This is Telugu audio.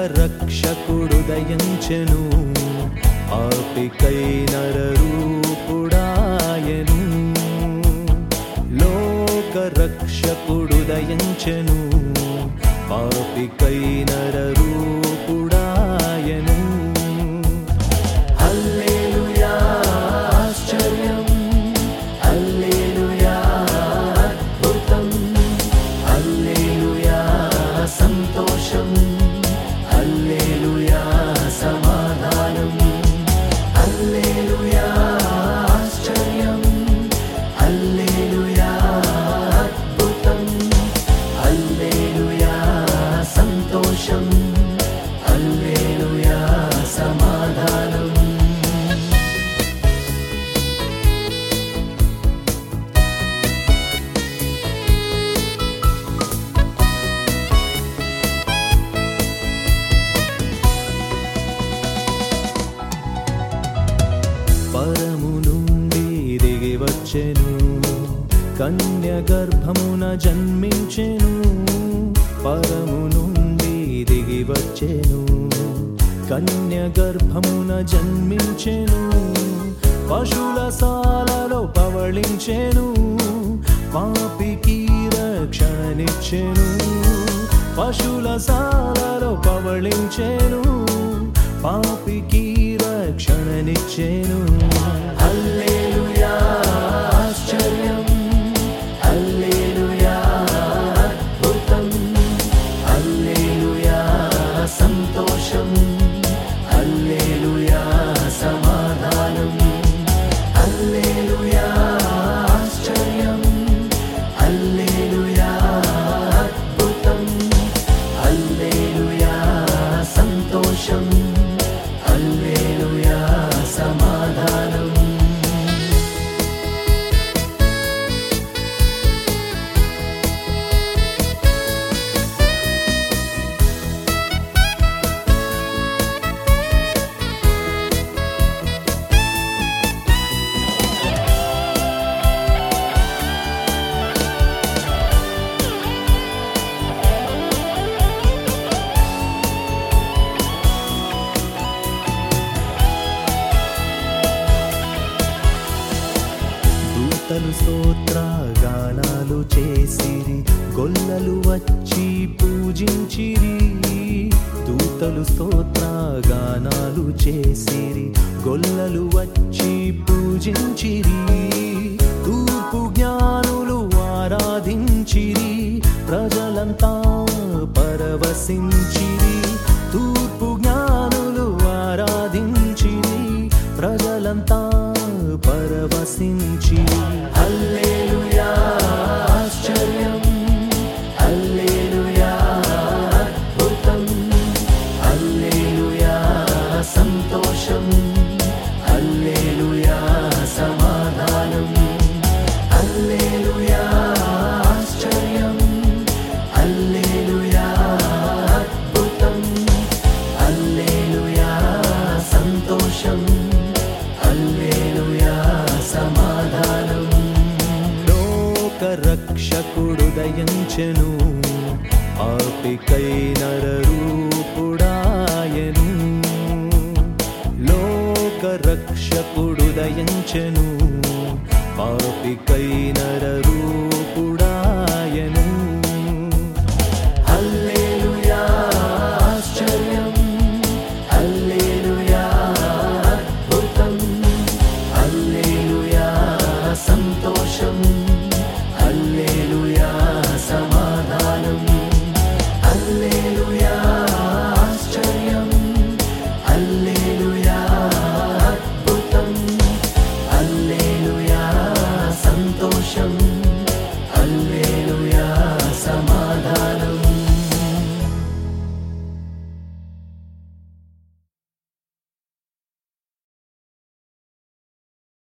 లోకరక్షకుడు దయంచెను ఆపికై నరరూపుడాయను లోకరక్షకుడు దయంచెను పాపికై నరరూపుడాయను హల్లెలూయా ఆశ్చర్యం హల్లెలూయా అద్భుతం హల్లెలూయా సంతోషం హల్లెలూయా సమాధానం హల్లెలూయా ఆశ్చర్యం హల్లెలూయా అద్భుతం హల్లెలూయా సంతోషం హల్లెలూయా సమాధానం పరము నుండి దిగి వచ్చెను కన్య గర్భమున జన్మించెను పరము నుండి దిగి వచ్చెను కన్య గర్భమున జన్మించెను పశుల సాలలో పవళించెను పాపికి రక్షణనిచ్చెను పశుల సాలలో పవళించెను పాపికి రక్షణనిచ్చెను హల్లెలూయా ఆశ్చర్యం హల్లెలూయా అద్భుతం హల్లెలూయా సంతోషం హల్లెలూయా సమాధానం హల్లెలూయా ఆశ్చర్యం హల్లెలూయా అద్భుతం హల్లెలూయా సంతోషం హల్లెలూయా సమాధానం దూతలు స్తోత్ర గానాలు చేసిరి గొల్లలు వచ్చి పూజించిరి దూతలు స్తోత్ర గానాలు చేసిరి గొల్లలు వచ్చి పూజించిరి తూర్పు జ్ఞానులు ఆరాధించిరి ప్రజలంతా పరవశించిరి తూర్పు జ్ఞానులు ఆరాధించిరి ప్రజలంతా పరవశించి హల్లెలూయా ఆశ్చర్యం హల్లెలూయా అద్భుతం హల్లెలూయా సంతోషం హల్లెలూయా సమాధానం హల్లెలూయా ఆశ్చర్యం హల్లెలూయా అద్భుతం హల్లెలూయా సంతోషం హల్లెలూయా సమాధానం లోకరక్షకుడు దయంచెను ఆపికై నరరూపుడాయను లోకరక్షకుడు దయంచెను పాపికై నరరూపుడాయను